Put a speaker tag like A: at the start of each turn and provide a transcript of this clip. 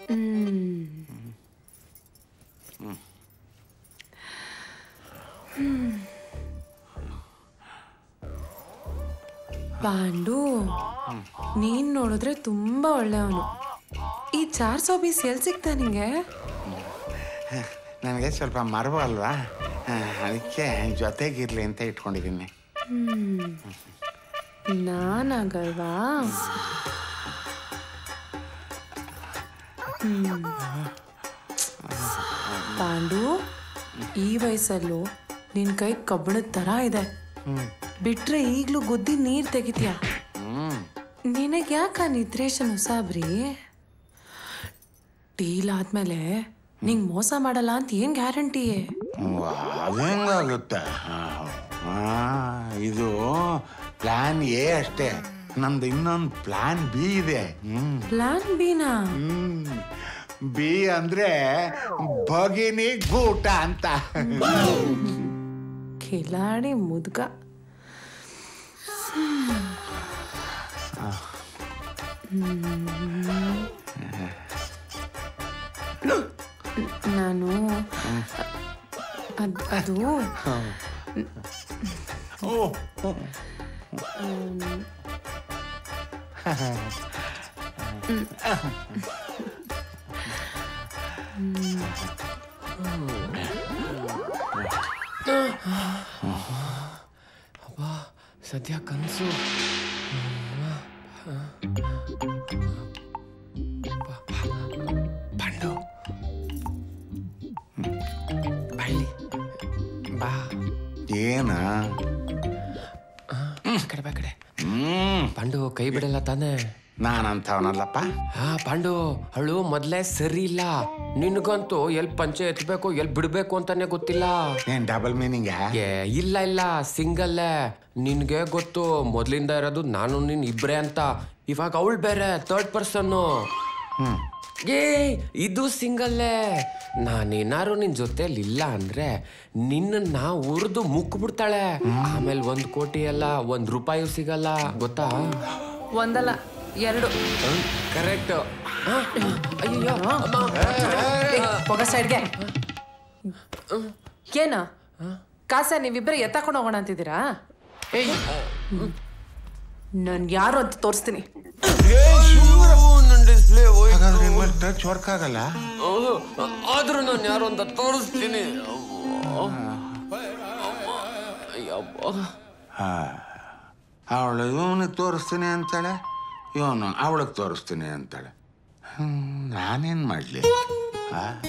A: ಪಾಂಡು ನೀನ್ ನೋಡಿದ್ರೆ ತುಂಬಾ ಒಳ್ಳೆಯವನು ಈ ಚಾರ್ ಸೌ ಬೀಸ್ ಎಲ್ಲಿ ಸಿಗ್ತಾ ನಿಂಗೆ
B: ನನಗೆ ಸ್ವಲ್ಪ ಮರವು ಅಲ್ವಾ ಆ, ಅದಕ್ಕೆ ಜೊತೆಗಿರ್ಲಿ ಅಂತ ಇಟ್ಕೊಂಡಿದ್ದೀನಿ
A: ನಾನಾಗಲ್ವಾ ಹ್ಮ್. ಪಾಂಡು ಈ ವಯಸ್ಸಲ್ಲೂ ನಿನ್ ಕೈ ಕಬ್ಬಣದ ತರ ಇದೆ ಬಿಟ್ರೆ ಈಗ್ಲೂ ಗುದ್ದಿ ನೀರ್ ತೆಗಿತೀಯ ನಿನಗ್ ಯಾಕ ನಿದ್ರೇಶನ್ ಹೊಸಾಬ್ರಿ ಡೀಲ್ ಆದ್ಮೇಲೆ ನಿಂಗ್ ಮೋಸ ಮಾಡಲ್ಲ ಅಂತ ಏನ್ ಗ್ಯಾರಂಟಿ
B: ಅದು ಹೆಂಗಾಗುತ್ತೆ ಆ, ಇದು ಪ್ಲಾನ್ ಎ ಅಷ್ಟೇ ನಮ್ದು ಇನ್ನೊಂದು ಪ್ಲಾನ್ ಬಿ ಇದೆ ಹ್ಮ್
A: ಪ್ಲಾನ್ ಬಿನಾ
B: ಬಿ ಅಂದ್ರೆ ಭಗಿನಿ ಗೂಟ ಅಂತ
A: ಕಿಲಾಡಿ ಮುದ್ಗ ನಾನು ಅದ್- ಅದು
C: ಸದ್ಯ ಕನಸು ಪಂಡು ಬಳ್ಳಿ ಬಾ
B: ಏನ
C: ಆ ಕಡೆ ಬಾ ಕಡೆ
B: ಹ್ಮ್
C: ಪಾಂಡು ಕೈ ಬಿಡಲ್ಲ ತಾನೇ
B: ನಾನಂತವನಲ್ಲಪ್ಪ
C: ಹಾ ಪಾಂಡು ಅವಳು ಮೊದ್ಲೇ ಸರಿ ಇಲ್ಲ ನಿನ್ಗಂತೂ ಎಲ್ ಪಂಚೆ ಎತ್ಬೇಕು ಎಲ್ ಬಿಡ್ಬೇಕು ಅಂತಾನೆ ಗೊತ್ತಿಲ್ಲ
B: ಏನ್ ಡಬಲ್ ಮೀನಿಂಗ್
C: ಏ ಇಲ್ಲ ಇಲ್ಲ ಸಿಂಗಲ್ ನಿನ್ಗೆ ಗೊತ್ತು ಮೊದ್ಲಿಂದ ಇರೋದು ನಾನು ನೀನ್ ಇಬ್ರೇ ಅಂತ ಇವಾಗ ಅವಳು ಬೇರೆ ಥರ್ಡ್ ಪರ್ಸನ್ನು ಏ ಇದು ಸಿಂಗಲ್ಲೇ ನಾನೇನಾರು ನಿನ್ ಜೊತೆಲಿ ಇಲ್ಲ ಅಂದ್ರೆ ನಿನ್ನ ಉರಿದು ಮುಕ್ ಬಿಡ್ತಾಳೆ ಆಮೇಲೆ ಒಂದ್ ಕೋಟಿ ಅಲ್ಲ ಒಂದ್ ರೂಪಾಯಿ ಸಿಗಲ್ಲ ಗೊತ್ತಾ
A: ಒಂದಲ್ಲ ಎರಡು
C: ಕರೆಕ್ಟ್ ಅಯ್ಯೋ
A: ಹೋಗ ಸೈಡ್ಗೆ ಏನ ಕಾಸ ನೀವಿಬ್ಬರು ಎತ್ತಾಕೊಂಡು ಹೋಗೋಣ ಅಂತಿದ್ದೀರಾ ನಾನು ಯಾರು ಅಂತ ತೋರಿಸ್ತೀನಿ
C: ಡಿಸ್ಪ್ಲೇ
B: ಹಾಗಾದ್ರೆ ಇನ್ಮೇಲೆ ಟಚ್ ವರ್ಕ್ ಆಗಲ್ಲ
C: ಆದ್ರೂ ನಾನು ಯಾರು ಅಂತ ತೋರಿಸ್ತೀನಿ ಅಯ್ಯಪ್ಪ
B: ಅವಳು ಇವನಿಗೆ ತೋರಿಸ್ತೀನಿ ಅಂತಾಳೆ ಇವನು ಅವಳಿಗೆ ತೋರಿಸ್ತೀನಿ ಅಂತಾಳೆ ಹ್ಮ್, ನಾನೇನ್ ಮಾಡ್ಲಿ ಆ?